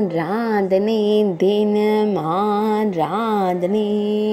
ஆராதனை தினம் ஆராதனை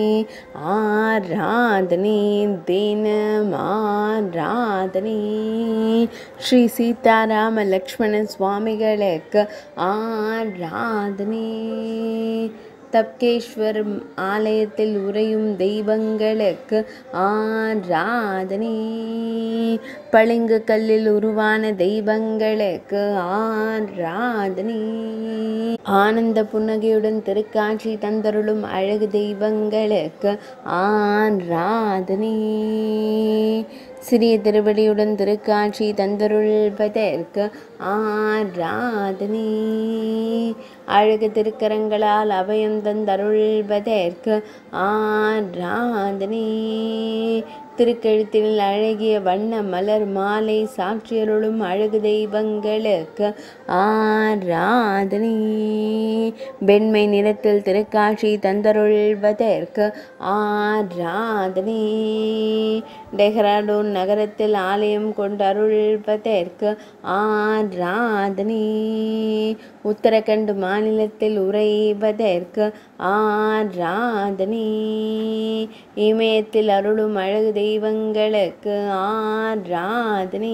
ஆராதனை தினம் ஆராதனை ஸ்ரீ சீதாராம லக்ஷ்மண சுவாமிகளுக்கு ஆராதனை தப்கேஸ்வர் ஆலயத்தில் உறையும் தெய்வங்களுக்கு ஆராதனை பளிங்கு கல்லில் உருவான தெய்வங்களுக்கு ஆராதனை ஆனந்த புன்னகையுடன் திருக்காட்சி தந்தருளும் அழகு தெய்வங்களுக்கு ஆராதனை சிறிய திருவடியுடன் திருக்காட்சி தந்தருள்வதற்கு ஆராதனை அழகு திருக்கரங்களால் அபயம் தந்தருள்வதற்கு ஆராதனை திருக்கழுத்தில் அழகிய வண்ண மலர் மாலை சாட்சியருளும் அழகு தெய்வங்களுக்கு ஆராதனை வெண்மை நிறத்தில் திருக்காட்சி தந்தருள்வதற்கு ஆராதனை டெஹ்ராடூன் நகரத்தில் ஆலயம் கொண்டருள்வதற்கு ஆராதனை உத்தரகண்ட் மாநிலத்தில் உறைவதற்கு ஆராதனை இமயத்தில் அருளும் அழகு தெய்வங்களுக்கு ஆராதனை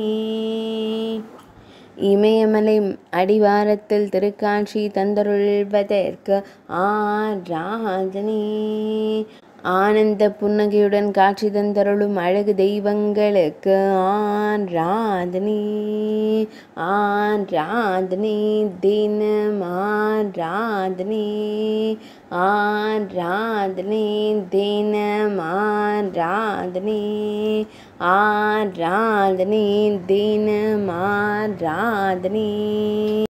இமயமலை அடிவாரத்தில் திருக்காட்சி தந்தருள்வதற்கு ஆராதனை ஆனந்த புன்னகையுடன் காட்சி தந்தருளும் அழகு தெய்வங்களுக்கு ஆராதனை ஆராதனை தினம் ஆராதனை ஆராதனை தினம் ஆராதனை ஆராதனை தினம் ஆராதனை